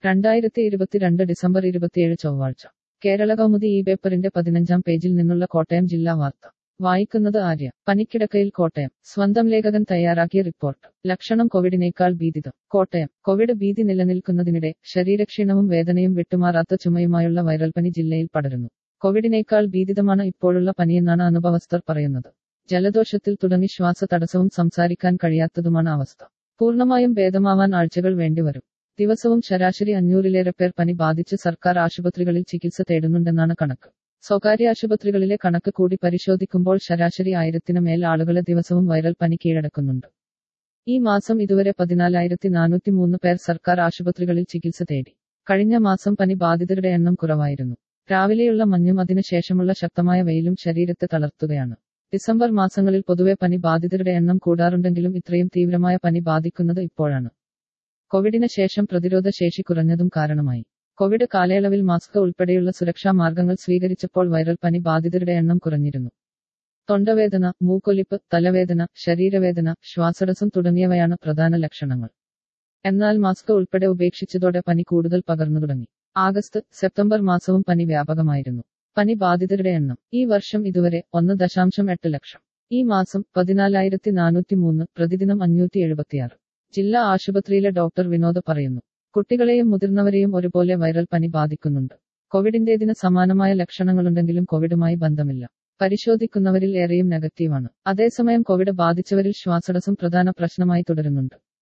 രണ്ടായിരത്തി ഇരുപത്തിരണ്ട് ഡിസംബർ ഇരുപത്തിയേഴ് ചൊവ്വാഴ്ച കേരള കൗമുദി ഈ പേപ്പറിന്റെ പതിനഞ്ചാം പേജിൽ നിന്നുള്ള കോട്ടയം ജില്ലാ വാർത്ത വായിക്കുന്നത് ആര്യ പനിക്കിടക്കയിൽ കോട്ടയം സ്വന്തം ലേഖകൻ തയ്യാറാക്കിയ റിപ്പോർട്ട് ലക്ഷണം കോവിഡിനേക്കാൾ ഭീതിതം കോട്ടയം കോവിഡ് ഭീതി നിലനിൽക്കുന്നതിനിടെ ശരീരക്ഷീണവും വേദനയും വിട്ടുമാറാത്ത ചുമയുമായുള്ള വൈറൽ പനി ജില്ലയിൽ പടരുന്നു കോവിഡിനേക്കാൾ ഭീതിതമാണ് ഇപ്പോഴുള്ള പനിയെന്നാണ് അനുഭവസ്ഥർ പറയുന്നത് ജലദോഷത്തിൽ തുടങ്ങി ശ്വാസ തടസ്സവും സംസാരിക്കാൻ കഴിയാത്തതുമാണ് അവസ്ഥ പൂർണ്ണമായും ഭേദമാവാൻ ആഴ്ചകൾ വേണ്ടിവരും ദിവസവും ശരാശരി അഞ്ഞൂറിലേറെ പേർ പനി ബാധിച്ച് സർക്കാർ ആശുപത്രികളിൽ ചികിത്സ തേടുന്നുണ്ടെന്നാണ് കണക്ക് സ്വകാര്യ ആശുപത്രികളിലെ കണക്ക് കൂടി പരിശോധിക്കുമ്പോൾ ശരാശരി ആയിരത്തിന് മേൽ ആളുകളെ ദിവസവും വൈറൽ പനി കീഴടക്കുന്നുണ്ട് ഈ മാസം ഇതുവരെ പതിനാലായിരത്തി നാനൂറ്റി മൂന്ന് പേർ സർക്കാർ ആശുപത്രികളിൽ ചികിത്സ തേടി കഴിഞ്ഞ മാസം പനി ബാധിതരുടെ എണ്ണം കുറവായിരുന്നു രാവിലെയുള്ള മഞ്ഞും അതിനുശേഷമുള്ള ശക്തമായ വെയിലും ശരീരത്തെ തളർത്തുകയാണ് ഡിസംബർ മാസങ്ങളിൽ പൊതുവെ പനി ബാധിതരുടെ എണ്ണം കൂടാറുണ്ടെങ്കിലും ഇത്രയും തീവ്രമായ പനി ബാധിക്കുന്നത് ഇപ്പോഴാണ് കോവിഡിന് ശേഷം പ്രതിരോധ ശേഷി കുറഞ്ഞതും കാരണമായി കോവിഡ് കാലയളവിൽ മാസ്ക് ഉൾപ്പെടെയുള്ള സുരക്ഷാ മാർഗങ്ങൾ സ്വീകരിച്ചപ്പോൾ വൈറൽ പനി ബാധിതരുടെ എണ്ണം കുറഞ്ഞിരുന്നു തൊണ്ടവേദന മൂക്കൊലിപ്പ് തലവേദന ശരീരവേദന ശ്വാസടസ്സം തുടങ്ങിയവയാണ് പ്രധാന ലക്ഷണങ്ങൾ എന്നാൽ മാസ്ക് ഉൾപ്പെടെ ഉപേക്ഷിച്ചതോടെ പനി കൂടുതൽ പകർന്നു തുടങ്ങി ആഗസ്റ്റ് സെപ്റ്റംബർ മാസവും പനി വ്യാപകമായിരുന്നു പനി ബാധിതരുടെ എണ്ണം ഈ വർഷം ഇതുവരെ ഒന്ന് ദശാംശം എട്ട് ലക്ഷം ഈ മാസം പതിനാലായിരത്തി നാനൂറ്റി മൂന്ന് പ്രതിദിനം അഞ്ഞൂറ്റി എഴുപത്തിയാറ് ജില്ലാ ആശുപത്രിയിലെ ഡോക്ടർ വിനോദ് പറയുന്നു കുട്ടികളെയും മുതിർന്നവരെയും ഒരുപോലെ വൈറൽ പനി ബാധിക്കുന്നുണ്ട് കോവിഡിന്റേതിന് സമാനമായ ലക്ഷണങ്ങളുണ്ടെങ്കിലും കോവിഡുമായി ബന്ധമില്ല പരിശോധിക്കുന്നവരിൽ ഏറെയും നെഗറ്റീവാണ് അതേസമയം കോവിഡ് ബാധിച്ചവരിൽ ശ്വാസടസ്സം പ്രധാന പ്രശ്നമായി തുടരുന്നുണ്ട്